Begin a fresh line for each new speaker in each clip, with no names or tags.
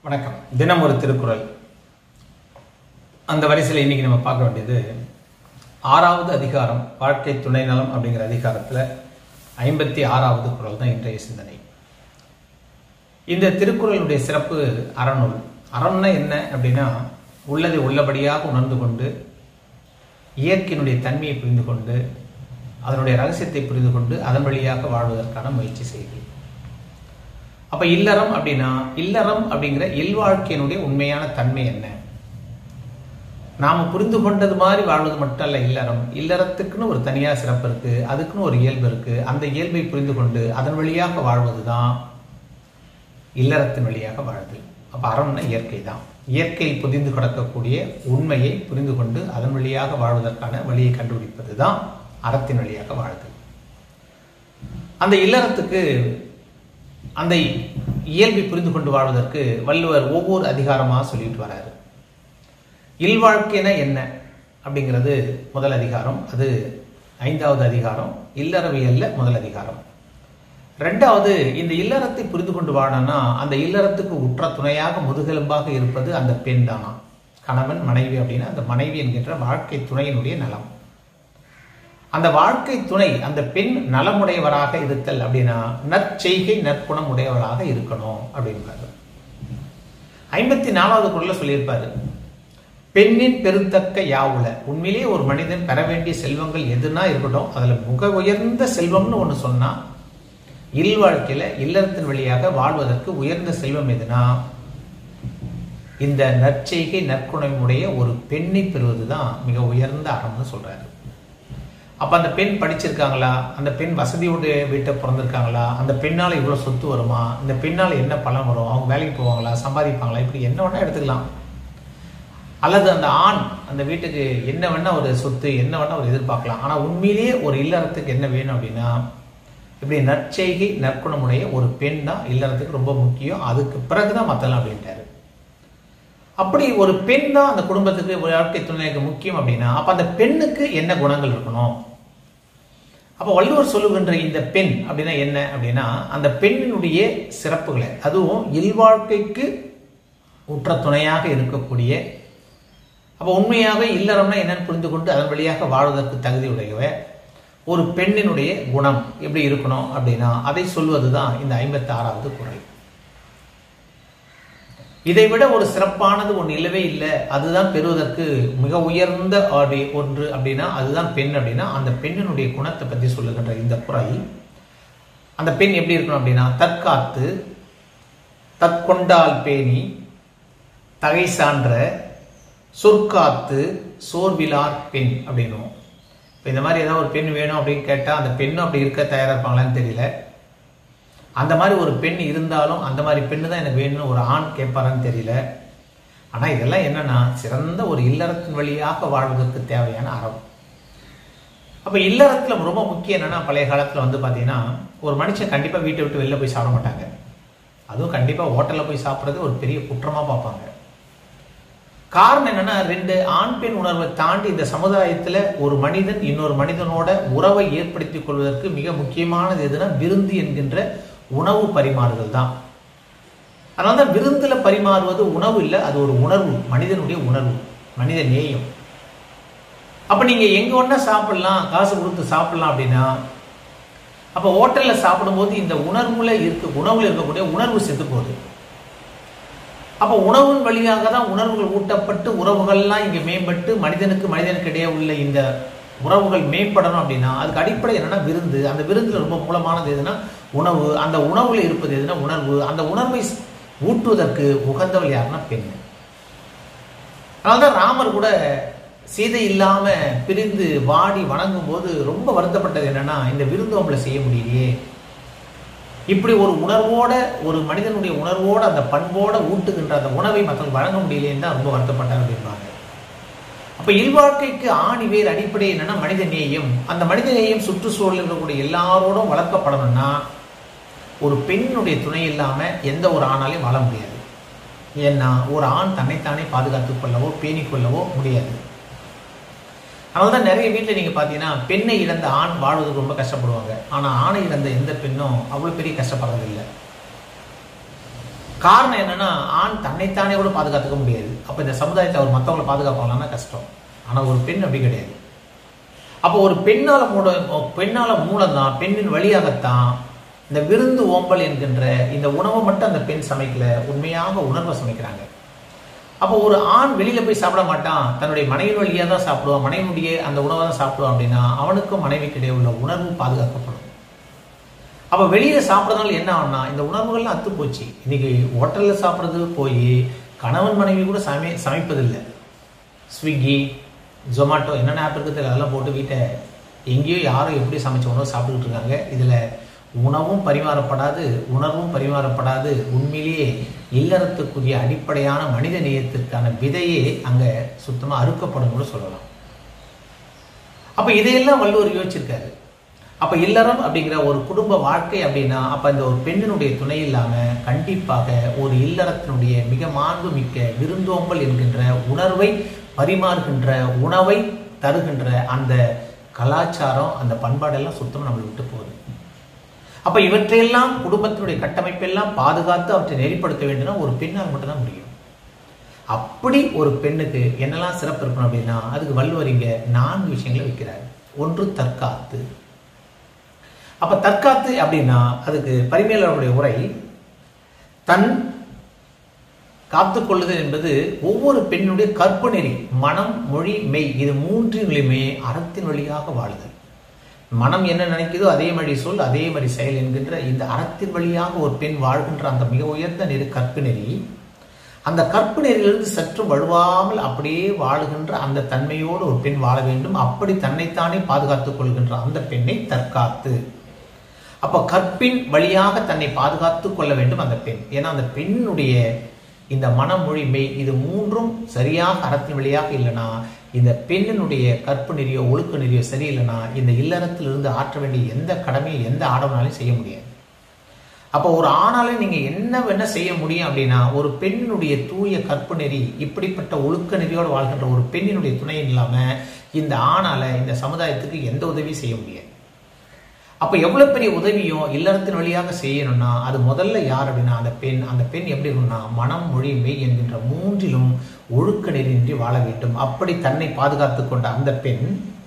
வணக்கம் தினம் ஒரு திருக்குறள் அந்த வரிசையில் இன்னைக்கு நம்ம பார்க்க வேண்டியது ஆறாவது அதிகாரம் வாழ்க்கை துணை நலம் அப்படிங்கிற அதிகாரத்தில் ஐம்பத்தி ஆறாவது குறள் தான் இன்றைய சிந்தனை இந்த திருக்குறளுடைய சிறப்பு அறநூல் அறம்னா என்ன அப்படின்னா உள்ளதை உள்ளபடியாக உணர்ந்து கொண்டு இயற்கையினுடைய தன்மையை புரிந்து கொண்டு அதனுடைய ரகசியத்தை புரிந்து கொண்டு அதன் வழியாக வாழ்வதற்கான முயற்சி செய்து அப்ப இல்லறம் அப்படின்னா இல்லறம் அப்படிங்கிற இல்வாழ்க்கையினுடைய உண்மையான தன்மை என்ன நாம புரிந்து கொண்டது மாதிரி வாழ்வது மட்டும் அல்ல இல்லறம் இல்லறத்துக்குன்னு ஒரு தனியா சிறப்பு இருக்கு அதுக்குன்னு ஒரு இயல்பு இருக்கு அந்த இயல்பை புரிந்து கொண்டு அதன் வழியாக வாழ்வதுதான் இல்லறத்தின் வழியாக வாழ்தல் அப்ப அறம்னா இயற்கை தான் இயற்கை புதிந்து கிடக்கக்கூடிய உண்மையை புரிந்து கொண்டு அதன் வழியாக வாழ்வதற்கான வழியை கண்டுபிடிப்பது தான் அறத்தின் வழியாக வாழ்தல் அந்த இல்லறத்துக்கு அந்த இயல்பை புரிந்து கொண்டு வாழ்வதற்கு வள்ளுவர் ஒவ்வொரு அதிகாரமாக சொல்லிட்டு வராரு இல்வாழ்க்கைனா என்ன அப்படிங்கிறது முதல் அதிகாரம் அது ஐந்தாவது அதிகாரம் இல்லறவியல்ல முதல் அதிகாரம் ரெண்டாவது இந்த இல்லறத்தை புரிந்து கொண்டு வாழணும்னா அந்த இல்லறத்துக்கு உற்ற துணையாக முதுகெலும்பாக இருப்பது அந்த பெண் தானா கணவன் மனைவி அப்படின்னா அந்த மனைவி என்கின்ற வாழ்க்கை துணையினுடைய நலம் அந்த வாழ்க்கை துணை அந்த பெண் நலமுடையவராக இருத்தல் அப்படின்னா நற்செய்கை நற்குணம் உடையவராக இருக்கணும் அப்படின்றாரு ஐம்பத்தி நாலாவது குரல்ல சொல்லியிருப்பாரு பெண்ணின் பெருந்தக்க யாவுல உண்மையிலேயே ஒரு மனிதன் பெற வேண்டிய செல்வங்கள் எதுனா இருக்கட்டும் அதுல மிக உயர்ந்த செல்வம்னு ஒண்ணு சொன்னா இல் வாழ்க்கையில இல்லறத்தின் வழியாக வாழ்வதற்கு உயர்ந்த செல்வம் எதுனா இந்த நற்செய்கை நற்குணமுடைய ஒரு பெண்ணை பெறுவதுதான் மிக உயர்ந்த அறம்னு சொல்றாரு அப்ப அந்த பெண் படிச்சிருக்காங்களா அந்த பெண் வசதியுடைய வீட்டை பிறந்திருக்காங்களா அந்த பெண்ணால இவ்வளவு சொத்து வருமா இந்த பெண்ணால என்ன பலன் வரும் அவங்க வேலைக்கு போவாங்களா சம்பாதிப்பாங்களா இப்படி என்ன வேணா எடுத்துக்கலாம் அல்லது அந்த ஆண் அந்த வீட்டுக்கு என்ன வேணா ஒரு சொத்து என்ன வேணா ஒரு எதிர்பார்க்கலாம் ஆனா உண்மையிலேயே ஒரு இல்லறத்துக்கு என்ன வேணும் அப்படின்னா இப்படி நற்செய்கை நற்குணமுடைய ஒரு பெண் தான் இல்லறத்துக்கு ரொம்ப முக்கியம் அதுக்கு பிறகுதான் மத்தலாம் அப்படின்ட்டாரு அப்படி ஒரு பெண் தான் அந்த குடும்பத்துக்கு வாழ்க்கை துணைக்கு முக்கியம் அப்படின்னா அப்ப அந்த பெண்ணுக்கு என்ன குணங்கள் இருக்கணும் அப்ப வள்ளுவர் சொல்லுகின்ற இந்த பெண் அப்படின்னா என்ன அப்படின்னா அந்த பெண்ணினுடைய சிறப்புகளை அதுவும் இல்வாழ்க்கைக்கு உற்ற துணையாக இருக்கக்கூடிய அப்ப உண்மையாக இல்லறம்னா என்னன்னு புரிந்து கொண்டு அதன் வழியாக வாழ்வதற்கு தகுதி உடையவ ஒரு பெண்ணினுடைய குணம் எப்படி இருக்கணும் அப்படின்னா அதை சொல்வதுதான் இந்த ஐம்பத்தி ஆறாவது குரல் இதை விட ஒரு சிறப்பானது ஒன்று இல்லவே இல்லை அதுதான் பெறுவதற்கு மிக உயர்ந்த ஆடி ஒன்று அப்படின்னா அதுதான் பெண் அப்படின்னா அந்த பெண்ணினுடைய குணத்தை பற்றி சொல்லுகின்ற இந்த குரல் அந்த பெண் எப்படி இருக்கணும் அப்படின்னா தற்காத்து தற்கொண்டால் பேணி தகை சான்ற சொற்காத்து சோர்விலார் பெண் அப்படின்னும் இப்போ இந்த மாதிரி ஏதாவது ஒரு பெண் வேணும் அப்படின்னு கேட்டால் அந்த பெண்ணும் அப்படி இருக்க தயாராக இருப்பாங்களான்னு தெரியல அந்த மாதிரி ஒரு பெண் இருந்தாலும் அந்த மாதிரி பெண்ணு தான் எனக்கு வேணும்னு ஒரு ஆண் கேட்பாரான்னு தெரியல ஆனால் இதெல்லாம் என்னன்னா சிறந்த ஒரு இல்லறத்தின் வழியாக வாழ்வதற்கு தேவையான அறம் அப்போ இல்லறத்தில் ரொம்ப முக்கியம் என்னன்னா பழைய காலத்தில் வந்து பார்த்தீங்கன்னா ஒரு மனுஷன் கண்டிப்பாக வீட்டை விட்டு வெளில போய் சாப்பிட மாட்டாங்க அதுவும் கண்டிப்பாக ஹோட்டலில் போய் சாப்பிட்றது ஒரு பெரிய குற்றமாக பார்ப்பாங்க காரணம் என்னன்னா ரெண்டு ஆண் பெண் உணர்வை தாண்டி இந்த சமுதாயத்தில் ஒரு மனிதன் இன்னொரு மனிதனோட உறவை ஏற்படுத்திக் கொள்வதற்கு மிக முக்கியமானது எதுனா விருந்து என்கின்ற உணவு பரிமாறுதல் தான் அதனால தான் விருந்துல பரிமாறுவது உணவு இல்லை அது ஒரு உணர்வு மனிதனுடைய உணர்வு மனித நேயம் அப்ப நீங்க எங்க ஒன்னா சாப்பிடலாம் காசு கொடுத்து சாப்பிடலாம் அப்படின்னா அப்ப ஹோட்டல்ல சாப்பிடும்போது இந்த உணர்வுல இருக்க உணவுல இருக்கக்கூடிய உணர்வு செத்து போகுது அப்ப உணவின் வழியாக தான் உணர்வுகள் ஊட்டப்பட்டு உறவுகள்லாம் இங்க மேம்பட்டு மனிதனுக்கு மனிதனுக்கு இடையே உள்ள இந்த உறவுகள் மேம்படணும் அப்படின்னா அதுக்கு அடிப்படை என்னன்னா விருந்து அந்த விருந்துல ரொம்ப மூலமானது எதுனா உணவு அந்த உணவுல இருப்பது எதுனா உணர்வு அந்த உணர்வை ஊட்டுவதற்கு உகந்தவள் யாருன்னா பெண் அதனால்தான் ராமர் கூட சீதை இல்லாம பிரிந்து வாடி வணங்கும் போது ரொம்ப வருத்தப்பட்டது என்னன்னா இந்த விருந்து அவங்கள செய்ய முடியலையே இப்படி ஒரு உணர்வோட ஒரு மனிதனுடைய உணர்வோட அந்த பண்போட ஊட்டுகின்ற அந்த உணவை மக்கள் வழங்க முடியலேன்னு தான் ரொம்ப வருத்தப்பட்டாங்க அப்படின்பாங்க அப்ப இல்வாழ்க்கைக்கு ஆணி வேர் அடிப்படை என்னன்னா மனித நேயம் அந்த மனித நேயம் சுற்றுச்சூழலில் இருக்கக்கூடிய எல்லாரோடும் வளர்க்கப்படணும்னா ஒரு பெண்ணுடைய துணை இல்லாம எந்த ஒரு ஆணாலையும் வாழ முடியாது ஏன்னா ஒரு ஆண் தன்னைத்தானே பாதுகாத்துக் கொள்ளவோ பேணிக் கொள்ளவோ முடியாது அதனால்தான் நிறைய வீட்டில் நீங்க பார்த்தீங்கன்னா பெண்ணை இழந்த ஆண் வாழ்வதற்கு ரொம்ப கஷ்டப்படுவாங்க ஆனா ஆணை இழந்த எந்த பெண்ணும் அவ்வளவு பெரிய கஷ்டப்படுறதில்லை காரணம் என்னன்னா ஆண் தன்னைத்தானே கூட பாதுகாத்துக்க முடியாது அப்ப இந்த சமுதாயத்தை அவர் மற்றவங்களை பாதுகாப்பாங்கன்னா கஷ்டம் ஆனா ஒரு பெண் அப்படி கிடையாது அப்போ ஒரு பெண்ணால மூட பெண்ணால மூலம்தான் பெண்ணின் வழியாகத்தான் இந்த விருந்து ஓம்பல் என்கின்ற இந்த உணவை மட்டும் அந்த பெண் சமைக்கல உண்மையாக உணர்வை சமைக்கிறாங்க அப்போ ஒரு ஆண் வெளியில போய் சாப்பிட மாட்டான் தன்னுடைய மனைவி வழியா தான் சாப்பிடுவான் மனைவியுடைய அந்த உணவை தான் சாப்பிடுவான் அப்படின்னா அவனுக்கும் மனைவிக்கு இடையே உள்ள உணர்வு பாதுகாக்கப்படும் அப்ப வெளியே சாப்பிட்றதுனால என்ன ஆகும்னா இந்த உணர்வுகள்லாம் அத்து போச்சு இன்னைக்கு ஹோட்டல்ல சாப்பிட்றது போய் கணவன் மனைவி கூட சமை சமைப்பதில்லை ஸ்விக்கி ஜொமாட்டோ என்னென்ன ஆப் இருக்குது அதெல்லாம் போட்டு வீட்டை எங்கேயோ யாரோ எப்படி சமைச்ச உணவு சாப்பிட்டுக்கிட்டு இருக்காங்க இதில் உணவும் பரிமாறப்படாது உணர்வும் பரிமாறப்படாது உண்மையிலேயே இல்லறத்துக்குரிய அடிப்படையான மனித நேயத்திற்கான விதையே அங்கே சுத்தமாக அறுக்கப்படும் கூட சொல்லலாம் அப்போ இதையெல்லாம் வள்ளுவர் யோசிச்சிருக்காரு அப்போ இல்லறம் அப்படிங்கிற ஒரு குடும்ப வாழ்க்கை அப்படின்னா அப்போ இந்த ஒரு பெண்ணினுடைய துணை இல்லாமல் கண்டிப்பாக ஒரு இல்லறத்தினுடைய மிக மாண்பு மிக்க விருந்தோம்பல் என்கின்ற உணர்வை பரிமாறுகின்ற உணவை தருகின்ற அந்த கலாச்சாரம் அந்த பண்பாடெல்லாம் சுத்தமாக நம்மளை விட்டு போகுது அப்ப இவற்றையெல்லாம் குடும்பத்தினுடைய கட்டமைப்பெல்லாம் பாதுகாத்து அவற்றை நெறிப்படுத்த வேண்டும்னா ஒரு பெண்ணால் மட்டும்தான் முடியும் அப்படி ஒரு பெண்ணுக்கு என்னெல்லாம் சிறப்பு இருக்கணும் அப்படின்னா அதுக்கு வள்ளுவர் இங்க நான்கு விஷயங்களை வைக்கிறார் ஒன்று தற்காத்து அப்ப தற்காத்து அப்படின்னா அதுக்கு பரிமையாளருடைய உரை தன் காத்துக்கொள்ளுதல் என்பது ஒவ்வொரு பெண்ணுடைய கற்பு நெறி மனம் மொழி மெய் இது மூன்றினுமே அறத்தின் வழியாக வாழுதல் மனம் என்ன நினைக்குதோ அதே மாதிரி சொல் அதே மாதிரி செயல் என்கின்ற இந்த அறத்தின் வழியாக ஒரு பெண் வாழ்கின்ற அந்த மிக உயர்ந்த நெறி கற்பு நெறி அந்த கற்பு நெறியிலிருந்து சற்று வலுவாமல் அப்படியே வாழுகின்ற அந்த தன்மையோடு ஒரு பெண் வாழ வேண்டும் அப்படி தன்னைத்தானே பாதுகாத்துக் கொள்கின்ற அந்த பெண்ணை தற்காத்து அப்ப கற்பின் வழியாக தன்னை பாதுகாத்துக் கொள்ள வேண்டும் அந்த பெண் ஏன்னா அந்த பெண்ணுடைய இந்த மனமொழி மெய் இது மூன்றும் சரியாக அறத்தின் வழியாக இல்லைனா இந்த பெண்ணினுடைய கற்பு நெறியோ ஒழுக்க நெறியோ சரியில்லைனா இந்த இல்லறத்திலிருந்து ஆற்ற வேண்டிய எந்த கடமையும் எந்த ஆடவனாலையும் செய்ய முடியாது அப்போ ஒரு ஆணால நீங்க என்ன வேணா செய்ய முடியும் அப்படின்னா ஒரு பெண்ணினுடைய தூய கற்பு நெறி இப்படிப்பட்ட ஒழுக்க நெறியோடு வாழ்கின்ற ஒரு பெண்ணினுடைய துணை இல்லாம இந்த ஆணால இந்த சமுதாயத்துக்கு எந்த உதவியும் செய்ய முடியாது அப்ப எவ்வளவு பெரிய உதவியும் இல்லறத்தின் வழியாக செய்யணும்னா அது முதல்ல யார் அப்படின்னா அந்த பெண் அந்த பெண் எப்படி இருக்கணும்னா மனம் மொழி மெய் என்கின்ற மூன்றிலும் ஒழுக்க நெறியின்றி வாழ வேண்டும் அப்படி தன்னை பாதுகாத்துக் கொண்ட அந்த பெண்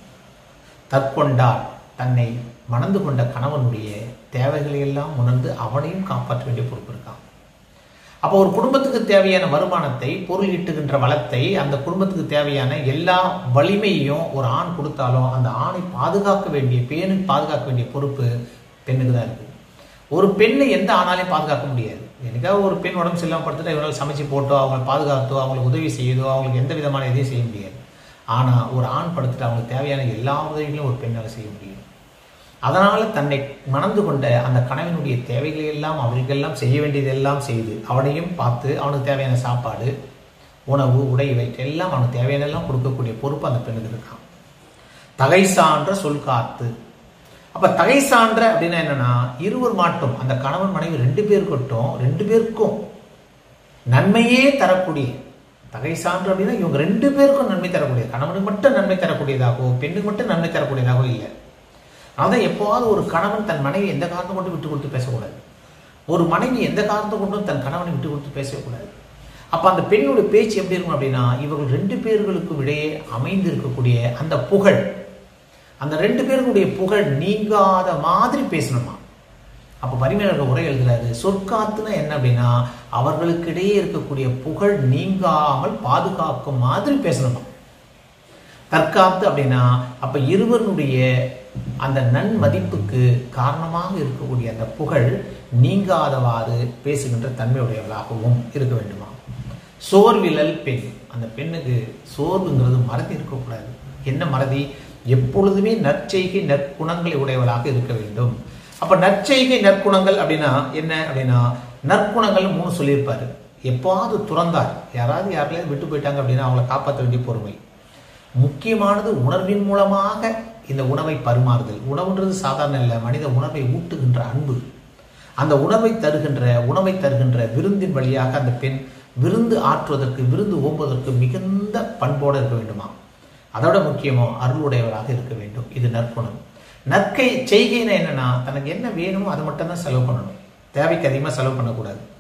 தற்கொண்டார் தன்னை மணந்து கொண்ட கணவனுடைய தேவைகளை எல்லாம் உணர்ந்து அவனையும் காப்பாற்ற வேண்டிய பொறுப்பு இருக்கான் அப்போ ஒரு குடும்பத்துக்கு தேவையான வருமானத்தை பொருள் ஈட்டுகின்ற வளத்தை அந்த குடும்பத்துக்கு தேவையான எல்லா வலிமையையும் ஒரு ஆண் கொடுத்தாலும் அந்த ஆணை பாதுகாக்க வேண்டிய பேணுக்கு பாதுகாக்க வேண்டிய பொறுப்பு பெண்ணுக்கு தான் இருக்கு ஒரு பெண்ணை எந்த ஆணாலையும் பாதுகாக்க முடியாது எனக்காக ஒரு பெண் உடம்பு சரியில்லாம படுத்துட்டு இவரால் சமைச்சு போட்டோ அவங்களை பாதுகாத்தோ அவங்களுக்கு உதவி செய்யுதோ அவங்களுக்கு எந்த விதமான இதையும் செய்ய முடியாது ஆனால் ஒரு ஆண் படுத்துட்டு அவங்களுக்கு தேவையான எல்லா உதவிகளும் ஒரு பெண்ணால் செய்ய முடியும் அதனால தன்னை மணந்து கொண்ட அந்த கணவனுடைய தேவைகளை எல்லாம் அவர்களுக்கெல்லாம் செய்ய வேண்டியதெல்லாம் செய்து அவனையும் பார்த்து அவனுக்கு தேவையான சாப்பாடு உணவு உடை இவற்றையெல்லாம் அவனுக்கு தேவையானெல்லாம் கொடுக்கக்கூடிய பொறுப்பு அந்த பெண்ணுக்கு இருக்கான் தகை சான்ற சொல் காத்து அப்ப தகை சான்ற அப்படின்னா என்னன்னா இருவர் மாட்டும் அந்த கணவன் மனைவி ரெண்டு பேருக்கட்டும் ரெண்டு பேருக்கும் நன்மையே தரக்கூடிய தகை சான்று அப்படின்னா இவங்க ரெண்டு பேருக்கும் நன்மை தரக்கூடிய கணவனுக்கு மட்டும் நன்மை தரக்கூடியதாகவோ பெண்ணுக்கு மட்டும் நன்மை தரக்கூடியதாகவோ இல்லை அதான் எப்போவாவது ஒரு கணவன் தன் மனைவி எந்த காரணத்தை கொண்டு விட்டு கொடுத்து பேசக்கூடாது ஒரு மனைவி எந்த காரணத்தை கொண்டும் தன் கணவனை விட்டு கொடுத்து பேசக்கூடாது அப்ப அந்த பெண்ணுடைய பேச்சு எப்படி இருக்கும் அப்படின்னா இவர்கள் ரெண்டு பேர்களுக்கும் இடையே அமைந்து இருக்கக்கூடிய அந்த புகழ் அந்த ரெண்டு பேருக்குடைய புகழ் நீங்காத மாதிரி பேசணுமா அப்ப பரிமையாளர்கள் உரை எழுதுறாரு சொற்காத்துனா என்ன அப்படின்னா அவர்களுக்கு இடையே இருக்கக்கூடிய புகழ் நீங்காமல் பாதுகாக்கும் மாதிரி பேசணுமா தற்காத்து அப்படின்னா அப்ப இருவருடைய அந்த நன்மதிப்புக்கு காரணமாக இருக்கக்கூடிய அந்த புகழ் நீங்காதவாறு பேசுகின்ற தன்மையுடையவளாகவும் இருக்க வேண்டுமா சோர்விலல் பெண் அந்த பெண்ணுக்கு சோர்வுங்கிறது மறதி இருக்கக்கூடாது என்ன மறதி எப்பொழுதுமே நற்செய்கை நற்குணங்களை உடையவளாக இருக்க வேண்டும் அப்ப நற்செய்கை நற்குணங்கள் அப்படின்னா என்ன அப்படின்னா நற்குணங்கள் மூணு சொல்லியிருப்பாரு எப்பாவது துறந்தார் யாராவது யாரிலையாவது விட்டு போயிட்டாங்க அப்படின்னா அவங்கள காப்பாற்ற வேண்டிய பொறுமை முக்கியமானது உணர்வின் மூலமாக இந்த உணவை பரிமாறுதல் உணவுன்றது சாதாரண இல்லை மனித உணவை ஊட்டுகின்ற அன்பு அந்த உணவை தருகின்ற உணவை தருகின்ற விருந்தின் வழியாக அந்த பெண் விருந்து ஆற்றுவதற்கு விருந்து ஓம்புவதற்கு மிகுந்த பண்போடு இருக்க வேண்டுமா அதோட முக்கியமோ அருளுடையவராக இருக்க வேண்டும் இது நற்குணம் நற்கை செய்கைன்னு என்னன்னா தனக்கு என்ன வேணுமோ அதை மட்டும் தான் செலவு பண்ணணும் தேவைக்கு அதிகமாக செலவு பண்ணக்கூடாது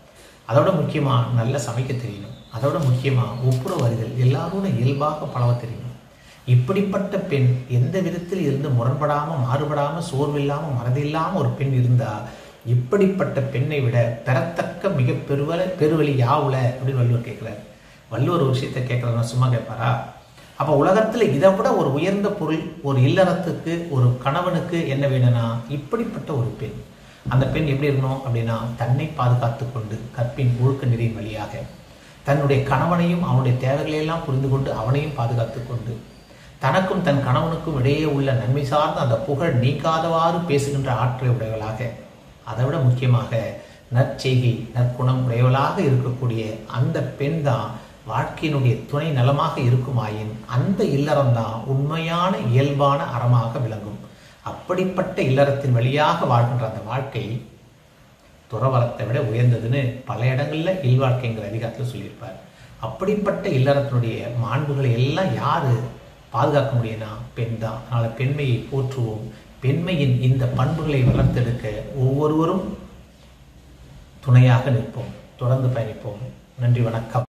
அதோட முக்கியமாக நல்லா சமைக்க தெரியணும் அதோட முக்கியமாக ஒப்புரவு அறிதல் எல்லாரோட இயல்பாக பழக தெரியணும் இப்படிப்பட்ட பெண் எந்த விதத்தில் இருந்து முரண்படாமல் மாறுபடாமல் சோர்வில்லாமல் மறதில்லாமல் ஒரு பெண் இருந்தால் இப்படிப்பட்ட பெண்ணை விட பெறத்தக்க மிக பெருவல பெருவழி யாவுல அப்படின்னு வள்ளுவர் கேட்குறாரு வள்ளுவர் ஒரு விஷயத்தை கேட்குறாருன்னா சும்மா கேட்பாரா அப்போ உலகத்தில் இதை விட ஒரு உயர்ந்த பொருள் ஒரு இல்லறத்துக்கு ஒரு கணவனுக்கு என்ன வேணும்னா இப்படிப்பட்ட ஒரு பெண் அந்த பெண் எப்படி இருக்கணும் அப்படின்னா தன்னை பாதுகாத்து கொண்டு கற்பின் ஒழுக்க நெறியின் வழியாக தன்னுடைய கணவனையும் அவனுடைய தேவைகளையெல்லாம் புரிந்து கொண்டு அவனையும் பாதுகாத்து கொண்டு தனக்கும் தன் கணவனுக்கும் இடையே உள்ள நன்மை சார்ந்த அந்த புகழ் நீங்காதவாறு பேசுகின்ற ஆற்றலை உடையவளாக அதை விட முக்கியமாக நற்செய்கை நற்குணம் உடையவளாக இருக்கக்கூடிய அந்த பெண் தான் வாழ்க்கையினுடைய துணை நலமாக இருக்குமாயின் அந்த இல்லறம் தான் உண்மையான இயல்பான அறமாக விளங்கும் அப்படிப்பட்ட இல்லறத்தின் வழியாக வாழ்கின்ற அந்த வாழ்க்கை துறவரத்தை விட உயர்ந்ததுன்னு பல இடங்கள்ல இல்வாழ்க்கைங்கிற அதிகாரத்தில் சொல்லியிருப்பார் அப்படிப்பட்ட இல்லறத்தினுடைய மாண்புகளை எல்லாம் யாரு பாதுகாக்க முடியும்னா பெண் தான் அதனால பெண்மையை போற்றுவோம் பெண்மையின் இந்த பண்புகளை வளர்த்தெடுக்க ஒவ்வொருவரும் துணையாக நிற்போம் தொடர்ந்து பயணிப்போம் நன்றி வணக்கம்